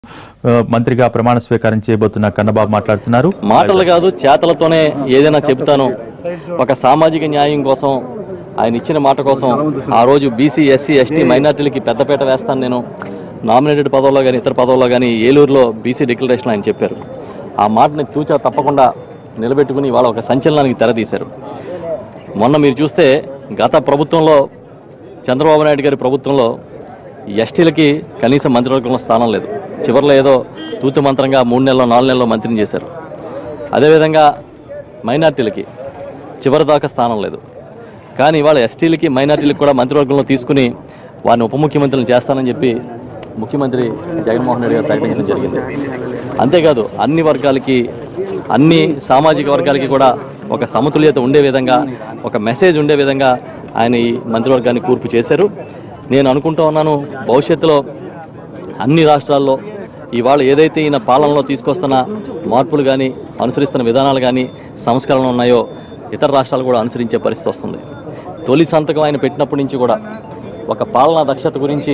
ఆ, మంత్రిగా ప్రమాణ స్వీకారం చేయబోతున్న కన్నబాబు మాట్లాడుతున్నారు మాటలు కాదు చేతలతోనే ఏదైనా చెబుతాను ఒక సామాజిక న్యాయం కోసం ఆయన ఇచ్చిన మాట కోసం ఆ రోజు బీసీ ఎస్సీ ఎస్టీ మైనార్టీలకి పెద్దపీట వేస్తాను నేను నామినేటెడ్ పదవుల్లో కానీ ఇతర పదవుల్లో కానీ ఏలూరులో బీసీ డిక్లరేషన్ ఆయన చెప్పారు ఆ మాటని తూచా తప్పకుండా నిలబెట్టుకుని ఇవాళ ఒక సంచలనానికి తెరదీశారు మొన్న మీరు చూస్తే గత ప్రభుత్వంలో చంద్రబాబు నాయుడు గారి ప్రభుత్వంలో ఎస్టీలకి కనీసం మంత్రివర్గంలో స్థానం లేదు చివరిలో ఏదో తూతు మంత్రంగా మూడు నెలల్లో నాలుగు నెలల్లో మంత్రిని చేశారు అదేవిధంగా మైనార్టీలకి చివరి దాకా స్థానం లేదు కానీ ఇవాళ ఎస్టీలకి మైనార్టీలకు కూడా మంత్రివర్గంలో తీసుకుని వారిని ఉప ముఖ్యమంత్రులను చేస్తానని చెప్పి ముఖ్యమంత్రి జగన్మోహన్ రెడ్డి గారు ప్రకటించడం జరిగింది అంతేకాదు అన్ని వర్గాలకి అన్ని సామాజిక వర్గాలకి కూడా ఒక సమతుల్యత ఉండే విధంగా ఒక మెసేజ్ ఉండే విధంగా ఆయన ఈ మంత్రివర్గాన్ని కూర్పు చేశారు నేను అనుకుంటూ ఉన్నాను భవిష్యత్తులో అన్ని రాష్ట్రాల్లో ఇవాళ ఏదైతే ఈయన పాలనలో తీసుకొస్తున్న మార్పులు కానీ అనుసరిస్తున్న విధానాలు కానీ సంస్కరణలు ఉన్నాయో ఇతర రాష్ట్రాలు కూడా అనుసరించే పరిస్థితి వస్తుంది తొలి సంతకం ఆయన పెట్టినప్పటి నుంచి కూడా ఒక పాలనా దక్షత గురించి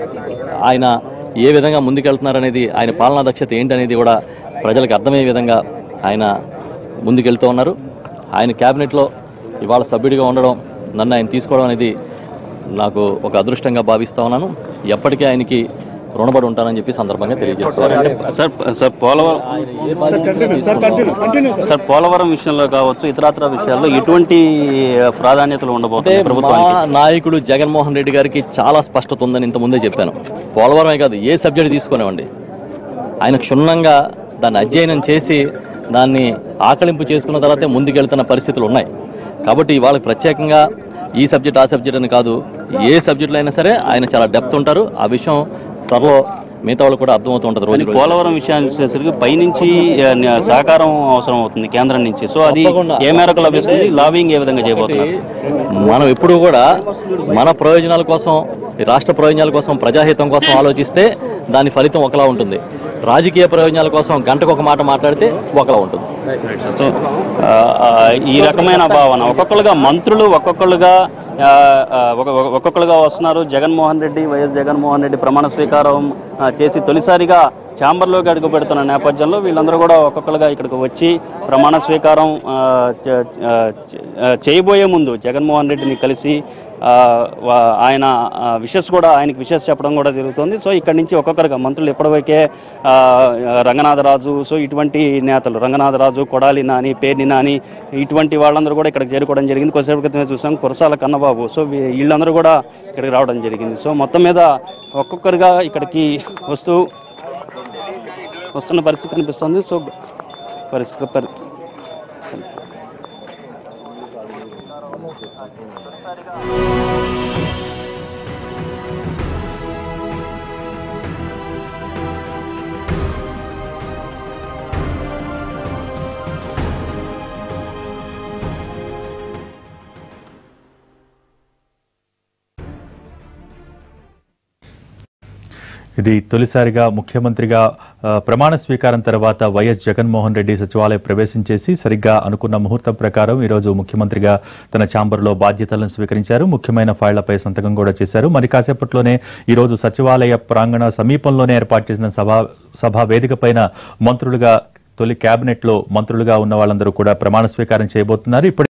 ఆయన ఏ విధంగా ముందుకెళ్తున్నారనేది ఆయన పాలనా దక్షత ఏంటనేది కూడా ప్రజలకు అర్థమయ్యే విధంగా ఆయన ముందుకెళ్తూ ఉన్నారు ఆయన క్యాబినెట్లో ఇవాళ సభ్యుడిగా ఉండడం నన్ను ఆయన తీసుకోవడం అనేది నాకు ఒక అదృష్టంగా భావిస్తా ఉన్నాను ఎప్పటికీ ఆయనకి రుణపడి ఉంటానని చెప్పి సందర్భంగా తెలియజేస్తున్నాను సార్ సార్ పోలవరం ఆయన ఏ బాధ్యత తీసుకుంటారో సార్ పోలవరం విషయంలో కావచ్చు ఇతరత్ర విషయాల్లో ఎటువంటి ప్రాధాన్యతలు అంటే ఉండబోతున్నాయి మా ప్రభుత్వానికి నాయకుడు జగన్మోహన్ రెడ్డి గారికి చాలా స్పష్టత ఉందని ఇంతకుముందే చెప్పాను పోలవరమే కాదు ఏ సబ్జెక్ట్ తీసుకునేవ్వండి ఆయన క్షుణ్ణంగా దాన్ని అధ్యయనం చేసి దాన్ని ఆకలింపు చేసుకున్న తర్వాతే ముందుకెళ్తున్న పరిస్థితులు ఉన్నాయి కాబట్టి ఇవాళ ప్రత్యేకంగా ఈ సబ్జెక్ట్ ఆ సబ్జెక్ట్ అని కాదు ఏ సబ్జెక్టులో అయినా సరే ఆయన చాలా డెప్త్ ఉంటారు ఆ విషయం త్వరలో మిగతా వాళ్ళు కూడా అర్థమవుతూ ఉంటుంది రోజు రోజు పోలవరం విషయానికి వచ్చేసరికి పైనుంచి ఆ, న- సహకారం అవసరం అవుతుంది కేంద్రం నుంచి సో అది తప్పకుండా. ఏ మేరకు లభిస్తుంది లాబింగ్ ఏ విధంగా చేయబోతున్నారు మనం ఎప్పుడూ కూడా మన ప్రయోజనాల కోసం ఈ రాష్ట్ర ప్రయోజనాల కోసం ప్రజాహితం కోసం ఆలోచిస్తే దాని ఫలితం ఒకలా ఉంటుంది రాజకీయ ప్రయోజనాల కోసం గంటకు ఒక మాట మాట్లాడితే ఒకలా ఉంటుంది సో ఆ, ఆ, ఈ రకమైన భావన ఒక్కొక్కరుగా మంత్రులు ఒక్కొక్కరుగా ఆ, ఆ, ఒక్కొ- ఒక్కొ- ఒక్కొక్కరుగా వస్తున్నారు జగన్మోహన్ రెడ్డి వైఎస్ జగన్మోహన్ రెడ్డి ప్రమాణ స్వీకారం ఆ, చేసి తొలిసారిగా ఛాంబర్లోకి అడుగు పెడుతున్న నేపథ్యంలో వీళ్ళందరూ కూడా ఒక్కొక్కరుగా ఇక్కడికి వచ్చి ప్రమాణ స్వీకారం ఆ, చ- ఆ, చ- ఆ, చేయబోయే ముందు జగన్మోహన్ రెడ్డిని కలిసి ఆ, వా- ఆయన విషెస్ కూడా ఆయనకి విషెస్ చెప్పడం కూడా జరుగుతుంది సో ఇక్కడి నుంచి ఒక్కొక్కరుగా మంత్రులు ఇప్పటివరకే ఆ, రంగనాథరాజు సో ఇటువంటి నేతలు రంగనాథరాజు కొడాలి నాని పేర్ని నాని ఇటువంటి వాళ్ళందరూ కూడా ఇక్కడికి చేరుకోవడం జరిగింది కొద్దిసేపు క్రితమే చూసాం కురసాల కన్నబాబు సో వీ- వీళ్ళందరూ కూడా ఇక్కడికి రావడం జరిగింది సో మొత్తం మీద ఒక్కొక్కరుగా ఇక్కడికి వస్తూ వస్తున్న పరిస్థితి కనిపిస్తుంది సో పరిస్థితి పరి ఇది తొలిసారిగా ముఖ్యమంత్రిగా ఆ, ప్రమాణ స్వీకారం తర్వాత వైఎస్ జగన్మోహన్ రెడ్డి సచివాలయం ప్రవేశం చేసి సరిగ్గా అనుకున్న ముహూర్తం ప్రకారం ఈరోజు ముఖ్యమంత్రిగా తన ఛాంబర్లో బాధ్యతలను స్వీకరించారు ముఖ్యమైన ఫైళ్లపై సంతకం కూడా చేశారు మరి కాసేపట్లోనే ఈరోజు సచివాలయ ప్రాంగణ సమీపంలోనే ఏర్పాటు చేసిన సభా సభా వేదిక పైన మంత్రులుగా తొలి కేబినెట్ లో మంత్రులుగా ఉన్న వాళ్ళందరూ కూడా ప్రమాణ స్వీకారం చేయబోతున్నారు ఇప్పటి